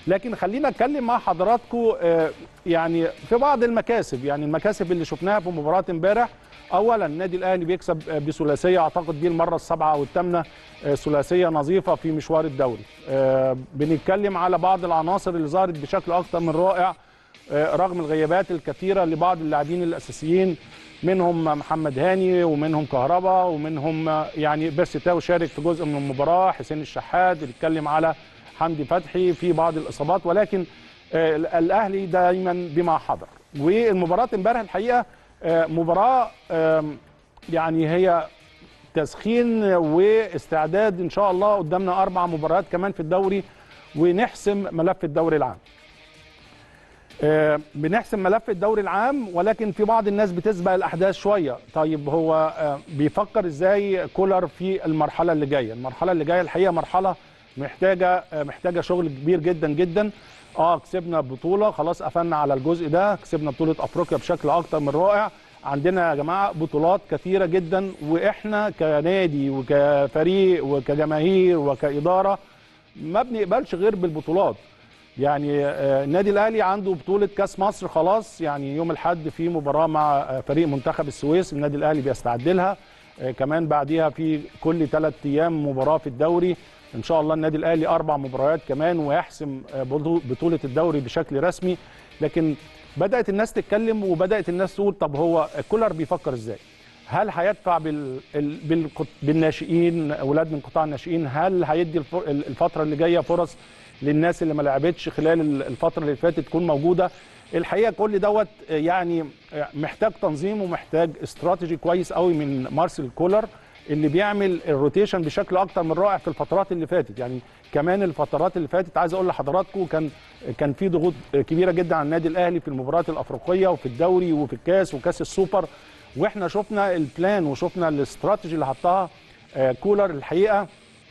لكن خلينا اتكلم مع حضراتكم آه، يعني في بعض المكاسب يعني المكاسب اللي شفناها في مباراه امبارح اولا النادي الاهلي بيكسب آه، بثلاثيه اعتقد دي المره السابعه او الثامنه آه، ثلاثيه نظيفه في مشوار الدوري آه، بنتكلم على بعض العناصر اللي ظهرت بشكل اكثر من رائع آه، رغم الغيابات الكثيره لبعض اللاعبين الاساسيين منهم محمد هاني ومنهم كهربا ومنهم آه، يعني بيرسي تاو شارك في جزء من المباراه حسين الشحات بنتكلم على حمدي فتحي في بعض الاصابات ولكن آه، الاهلي دايما بما حضر والمباراه امبارح الحقيقه آه، مباراه آم، يعني هي تسخين واستعداد ان شاء الله قدامنا اربع مباريات كمان في الدوري ونحسم ملف الدوري العام آه، بنحسم ملف الدوري العام ولكن في بعض الناس بتسبق الاحداث شويه طيب هو آه، بيفكر ازاي كولر في المرحله اللي جايه المرحله اللي جايه الحقيقه مرحله محتاجه آه، محتاجه شغل كبير جدا جدا اه كسبنا بطوله خلاص قفلنا على الجزء ده كسبنا بطوله افريقيا بشكل اكتر من رائع عندنا يا جماعه بطولات كثيره جدا واحنا كنادي وكفريق وكجماهير وكاداره ما بنقبلش غير بالبطولات يعني آه، النادي الاهلي عنده بطوله كاس مصر خلاص يعني يوم الاحد في مباراه مع آه، فريق منتخب السويس النادي الاهلي بيستعد لها آه، كمان بعديها في كل ثلاث ايام مباراه في الدوري ان شاء الله النادي الاهلي اربع مباريات كمان ويحسم آه، بطو- بطوله الدوري بشكل رسمي لكن بدات الناس تتكلم وبدات الناس تقول طب هو كولر بيفكر ازاي هل هيدفع بال... ال- بالقط- بالناشئين اولاد من قطاع الناشئين هل هيدي الف- الفتره اللي جايه فرص للناس اللي ما لعبتش خلال ال- الفتره اللي فاتت تكون موجوده الحقيقه كل دوت يعني محتاج تنظيم ومحتاج استراتيجي كويس قوي من مارسيل كولر اللي بيعمل الروتيشن بشكل اكتر من رائع في الفترات اللي فاتت يعني كمان الفترات اللي فاتت عايز اقول لحضراتكم كان كان في ضغوط كبيره جدا على النادي الاهلي في المباريات الافريقيه وفي الدوري وفي الكاس وكاس السوبر واحنا شفنا البلان وشفنا الاستراتيجي اللي حطها آه، كولر الحقيقه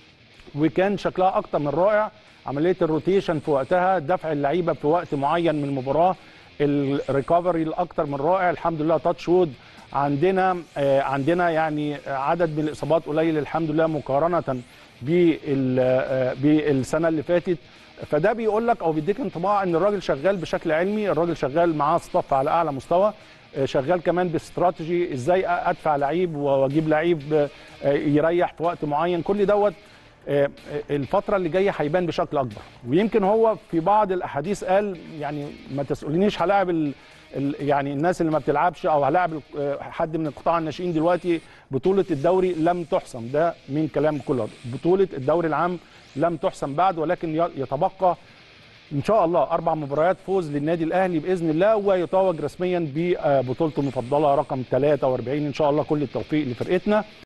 وكان شكلها اكتر من رائع عمليه الروتيشن في وقتها دفع اللعيبه في وقت معين من المباراه الريكفري الاكتر من رائع الحمد لله تاتش وود عندنا آه، عندنا يعني عدد من الاصابات قليل الحمد لله مقارنه بال- آه، بالسنه اللي فاتت فده بيقول لك او بيديك انطباع ان الراجل شغال بشكل علمي الراجل شغال معاه ستاف على اعلى مستوى آه، شغال كمان باستراتيجي ازاي ادفع لعيب واجيب لعيب آه، يريح في وقت معين كل دوت آه، الفتره اللي جايه هيبان بشكل اكبر ويمكن هو في بعض الاحاديث قال يعني ما تسالنيش هلاعب ال- ال- يعني الناس اللي ما بتلعبش او هلاعب ال- آه، حد من القطاع الناشئين دلوقتي بطوله الدوري لم تحسم ده من كلام كولر بطوله الدوري العام لم تحسم بعد ولكن ي- يتبقى ان شاء الله اربع مباريات فوز للنادي الاهلي باذن الله ويتوج رسميا ببطولته المفضله رقم 43 ان شاء الله كل التوفيق لفرقتنا